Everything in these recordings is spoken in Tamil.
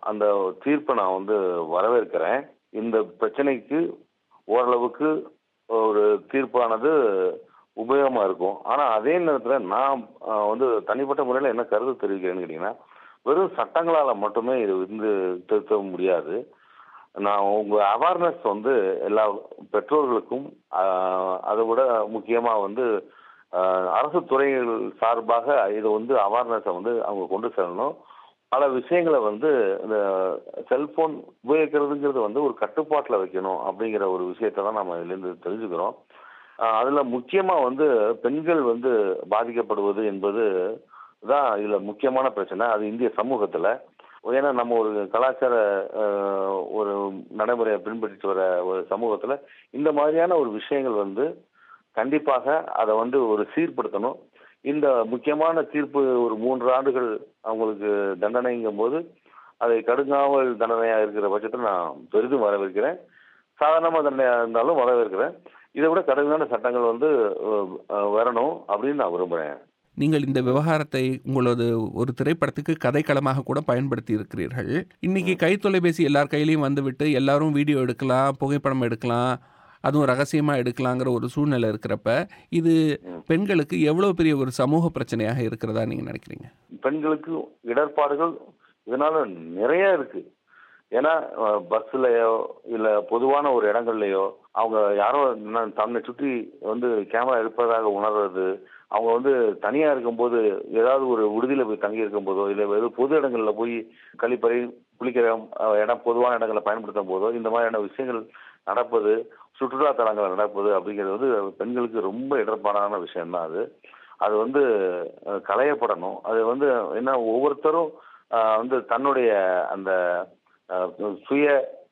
அந்த தீர்ப்பை நான் வந்து வரவேற்கிறேன் இந்த பிரச்சனைக்கு ஓரளவுக்கு ஒரு தீர்ப்பானது உபயோகமா இருக்கும் ஆனா அதே நேரத்துல நான் அஹ், வந்து தனிப்பட்ட முறையில் என்ன கருத்து தெரிவிக்கிறேன்னு கேட்டீங்கன்னா வெறும் சட்டங்களால மட்டுமே இது வந்து திருத்த முடியாது நான் உங்க அவேர்னஸ் வந்து எல்லா பெற்றோர்களுக்கும் ஆஹ், அதை விட முக்கியமா வந்து ஆஹ், அரசு துறைகள் சார்பாக இது வந்து அவேர்னஸை வந்து அவங்க கொண்டு செல்லணும் பல விஷயங்களை வந்து இந்த செல்போன் உபயோகிக்கிறதுங்கிறது வந்து ஒரு கட்டுப்பாட்டில் வைக்கணும் அப்படிங்கிற ஒரு விஷயத்தை தான் நம்ம இதுலேருந்து தெரிஞ்சுக்கிறோம் ஆஹ், அதுல முக்கியமா வந்து பெண்கள் வந்து பாதிக்கப்படுவது என்பது தான் இதுல முக்கியமான பிரச்சனை அது இந்திய சமூகத்துல ஏன்னா நம்ம ஒரு கலாச்சார ஆஹ், ஒரு நடைமுறையை பின்பற்றிட்டு வர ஒரு சமூகத்துல இந்த மாதிரியான ஒரு விஷயங்கள் வந்து கண்டிப்பாக அதை வந்து ஒரு சீர்படுத்தணும் இந்த முக்கியமான தீர்ப்பு ஒரு மூன்று ஆண்டுகள் அவங்களுக்கு தண்டனைங்கும் போது அதை கடுங்காவல் தண்டனையா இருக்கிற பட்சத்தில் நான் பெரிதும் வரவேற்கிறேன் சாதாரணமா தண்டனையா இருந்தாலும் வரவேற்கிறேன் இதை விட கடுமையான சட்டங்கள் வந்து அஹ், அஹ், வரணும் அப்படின்னு நான் விரும்புறேன் நீங்கள் இந்த விவகாரத்தை உங்களது ஒரு திரைப்படத்துக்கு கதைக்களமாக கூட பயன்படுத்தி இருக்கிறீர்கள் இன்னைக்கு கைத்தொலைபேசி எல்லார் கையிலையும் வந்துவிட்டு எல்லாரும் வீடியோ எடுக்கலாம் புகைப்படம் எடுக்கலாம் அதுவும் ரகசியமாக எடுக்கலாங்கிற ஒரு சூழ்நிலை இருக்கிறப்ப இது பெண்களுக்கு எவ்வளோ பெரிய ஒரு சமூக பிரச்சனையாக இருக்கிறதா நீங்கள் நினைக்கிறீங்க பெண்களுக்கு இடர்பாடுகள் இதனால நிறைய இருக்கு ஏன்னா அஹ், பஸ்லயோ இல்ல பொதுவான ஒரு இடங்கள்லயோ அவங்க யாரோ ந- தன்னை சுற்றி வந்து கேமரா இருப்பதாக உணர்றது அவங்க வந்து தனியா இருக்கும்போது ஏதாவது ஒரு விடுதியில போய் தங்கி இருக்கும் போதோ இல்ல ஏதோ பொது இடங்கள்ல போய் கழிப்பறை குளிக்கிற அஹ், இடம் பொதுவான இடங்களை பயன்படுத்தும் போதோ இந்த மாதிரியான விஷயங்கள் நடப்பது சுற்றுலா தலங்கள் நடப்பது அப்படிங்கிறது வந்து பெண்களுக்கு ரொம்ப இடர்பாடான விஷயம்தான் அது அது வந்து அஹ், களையப்படணும் அது வந்து என்ன ஒவ்வொருத்தரும் அஹ், வந்து தன்னுடைய அந்த அஹ், சுய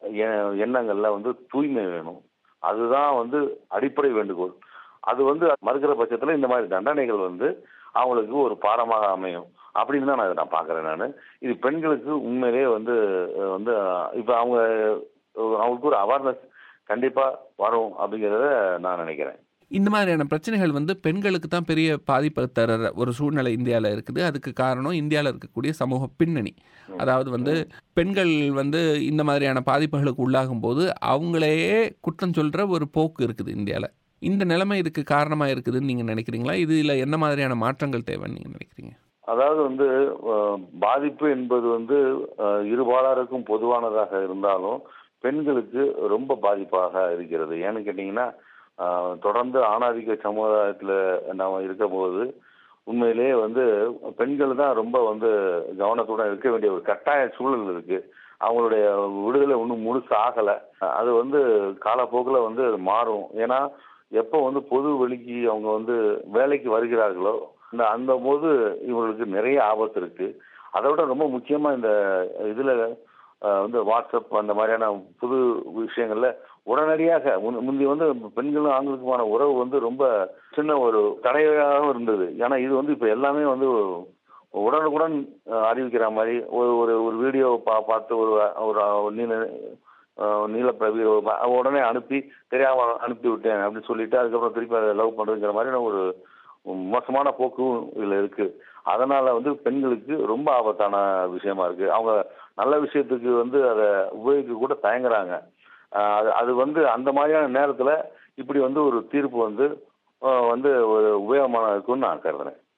எ- எண்ணங்கள்ல வந்து தூய்மை வேணும் அதுதான் வந்து அடிப்படை வேண்டுகோள் அது வந்து மறுக்கிற பட்சத்துல இந்த மாதிரி தண்டனைகள் வந்து அவங்களுக்கு ஒரு பாடமாக அமையும் அப்படின்னு தான் நான் இதை நான் பார்க்கறேன் நான் இது பெண்களுக்கு உண்மையிலேயே வந்து அஹ், வந்து அஹ், இப்ப அவங்க அஹ், அவங்களுக்கு ஒரு அவேர்னஸ் கண்டிப்பா வரும் அப்படிங்கிறத நான் நினைக்கிறேன் இந்த மாதிரியான பிரச்சனைகள் வந்து பெண்களுக்கு தான் பெரிய பாதிப்பை தர ஒரு சூழ்நிலை இந்தியாவில் இருக்குது அதுக்கு காரணம் இந்தியாவில் இருக்கக்கூடிய சமூக பின்னணி அதாவது வந்து பெண்கள் வந்து இந்த மாதிரியான பாதிப்புகளுக்கு உள்ளாகும் போது அவங்களையே குற்றம் சொல்கிற ஒரு போக்கு இருக்குது இந்தியாவில் இந்த நிலைமை இதுக்கு காரணமாக இருக்குதுன்னு நீங்கள் நினைக்கிறீங்களா இதில் என்ன மாதிரியான மாற்றங்கள் தேவைன்னு நீங்கள் நினைக்கிறீங்க அதாவது வந்து அஹ், பாதிப்பு என்பது வந்து அஹ், இருபாலாருக்கும் பொதுவானதாக இருந்தாலும் பெண்களுக்கு ரொம்ப பாதிப்பாக இருக்கிறது ஏன்னு கேட்டீங்கன்னா அஹ், தொடர்ந்து ஆணாதிக்க சமுதாயத்துல நாம இருக்கும்போது உண்மையிலேயே வந்து பெண்கள் தான் ரொம்ப வந்து கவனத்துடன் இருக்க வேண்டிய ஒரு கட்டாய சூழல் இருக்கு அவங்களுடைய விடுதலை இன்னும் முழுசு ஆகல அது வந்து காலப்போக்கில் வந்து அது மாறும் ஏன்னா எப்போ வந்து பொது வெளிக்கு அவங்க வந்து வேலைக்கு வருகிறார்களோ அந்த அந்த போது இவங்களுக்கு நிறைய ஆபத்து இருக்கு அதை விட ரொம்ப முக்கியமா இந்த இதுல அஹ், வந்து வாட்ஸ்அப் அந்த மாதிரியான புது விஷயங்கள்ல உடனடியாக முன்- முந்தி வந்து பெண்களும் ஆண்களுக்குமான உறவு வந்து ரொம்ப சின்ன ஒரு தடையாக இருந்தது ஏன்னா இது வந்து இப்ப எல்லாமே வந்து உடனுக்குடன் அஹ், அறிவிக்கிற மாதிரி ஒரு ஒரு ஒரு வீடியோ பா பார்த்து ஒரு ஒரு நீல அஹ், நீல பிரவி உடனே அனுப்பி தெரியாம அனுப்பி விட்டேன் அப்படின்னு சொல்லிட்டு அதுக்கப்புறம் திருப்பி அதை லவ் பண்றதுங்கிற மாதிரியான ஒரு மோசமான போக்கும் இதுல இருக்கு அதனால வந்து பெண்களுக்கு ரொம்ப ஆபத்தான விஷயமா இருக்கு அவங்க நல்ல விஷயத்துக்கு வந்து அதை உபயோகிக்க கூட தயங்குறாங்க ஆஹ் அது அது வந்து அந்த மாதிரியான நேரத்துல இப்படி வந்து ஒரு தீர்ப்பு வந்து ஆஹ் வந்து ஒரு உபயோகமான இருக்கும்னு நான் கருதுறேன்